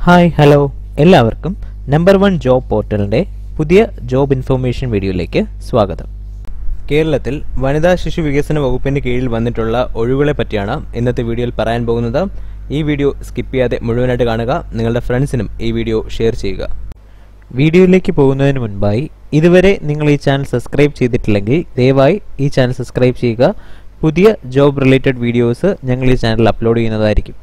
hi hello എല്ലാവർക്കും number one job പോർട്ടലിൻ്റെ പുതിയ ജോബ് ഇൻഫർമേഷൻ വീഡിയോയിലേക്ക് സ്വാഗതം കേരളത്തിൽ വനിതാ ശിശു വികസന വകുപ്പിൻ്റെ കീഴിൽ വന്നിട്ടുള്ള ഒഴിവുകളെ പറ്റിയാണ് ഇന്നത്തെ വീഡിയോയിൽ പറയാൻ പോകുന്നത് ഈ വീഡിയോ സ്കിപ്പ് ചെയ്യാതെ മുഴുവനായിട്ട് കാണുക നിങ്ങളുടെ ഫ്രണ്ട്സിനും ഈ വീഡിയോ ഷെയർ ചെയ്യുക വീഡിയോയിലേക്ക് പോകുന്നതിന് മുൻപായി ഇതുവരെ നിങ്ങൾ ഈ ചാനൽ സബ്സ്ക്രൈബ് ചെയ്തിട്ടില്ലെങ്കിൽ ദയവായി ഈ ചാനൽ സബ്സ്ക്രൈബ് ചെയ്യുക പുതിയ ജോബ് റിലേറ്റഡ് വീഡിയോസ് ഞങ്ങൾ ഈ ചാനൽ അപ്ലോഡ് ചെയ്യുന്നതായിരിക്കും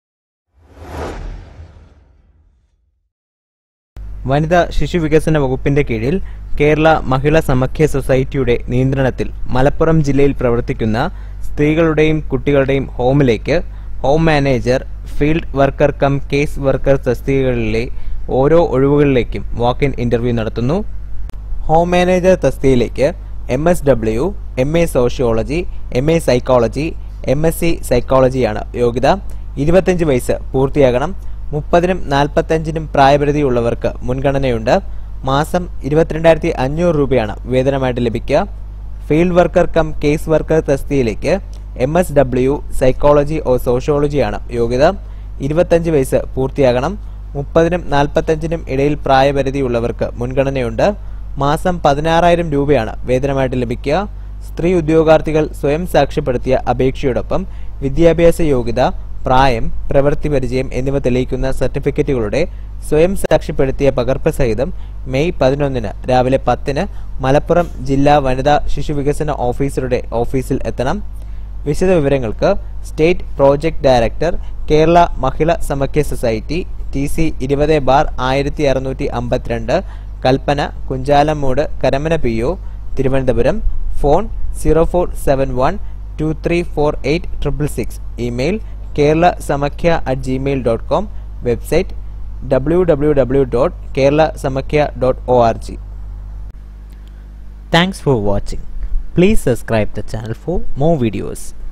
വനിതാ ശിശു വികസന വകുപ്പിന്റെ കീഴിൽ കേരള മഹിളാ സമഖ്യ സൊസൈറ്റിയുടെ നിയന്ത്രണത്തിൽ മലപ്പുറം ജില്ലയിൽ പ്രവർത്തിക്കുന്ന സ്ത്രീകളുടെയും കുട്ടികളുടെയും ഹോമിലേക്ക് home manager field worker cum case worker തസ്തികകളിലെ ഓരോ ഒഴിവുകളിലേക്കും വാക്ക് ഇൻ ഇന്റർവ്യൂ നടത്തുന്നു ഹോം മാനേജർ തസ്തികയിലേക്ക് M S W M A sociology M A psychology M S C സൈക്കോളജിയാണ് യോഗ്യത ഇരുപത്തഞ്ച് വയസ്സ് പൂർത്തിയാകണം മുപ്പതിനും നാൽപ്പത്തഞ്ചിനും പ്രായപരിധിയുള്ളവർക്ക് മുൻഗണനയുണ്ട് മാസം ഇരുപത്തിരണ്ടായിരത്തി അഞ്ഞൂറ് രൂപയാണ് വേതനമായിട്ട് ലഭിക്കുക field worker cum case worker തസ്തിയിലേക്ക് M S W psychology or സോഷ്യോളജിയാണ് യോഗ്യത ഇരുപത്തഞ്ച് വയസ്സ് പൂർത്തിയാകണം മുപ്പതിനും നാൽപ്പത്തഞ്ചിനും ഇടയിൽ പ്രായപരിധിയുള്ളവർക്ക് മുൻഗണനയുണ്ട് മാസം പതിനാറായിരം രൂപയാണ് വേതനമായിട്ട് ലഭിക്കുക സ്ത്രീ ഉദ്യോഗാർത്ഥികൾ സ്വയം സാക്ഷ്യപ്പെടുത്തിയ അപേക്ഷയോടൊപ്പം വിദ്യാഭ്യാസ യോഗ്യത പ്രായം പ്രവൃത്തി പരിചയം എന്നിവ തെളിയിക്കുന്ന സർട്ടിഫിക്കറ്റുകളുടെ സ്വയം സാക്ഷ്യപ്പെടുത്തിയ പകർപ്പ് സഹിതം മെയ് പതിനൊന്നിന് രാവിലെ പത്തിന് മലപ്പുറം ജില്ലാ വനിതാ ശിശു വികസന ഓഫീസറുടെ ഓഫീസിൽ എത്തണം വിശദ വിവരങ്ങൾക്ക് state project director Kerala Mahila Samakhya society T C ഇരുപത് ബാർ ആയിരത്തി അറുന്നൂറ്റി അമ്പത്തിരണ്ട് Kalpana Kunchalamood Karamana P O Thiruvananthapuram phone zero four seven one two three four eight triple six email Kerala Samakhya at Gmail dot com website W W W dot Kerala Samakhya dot O R G thanks for watching please subscribe the channel for more videos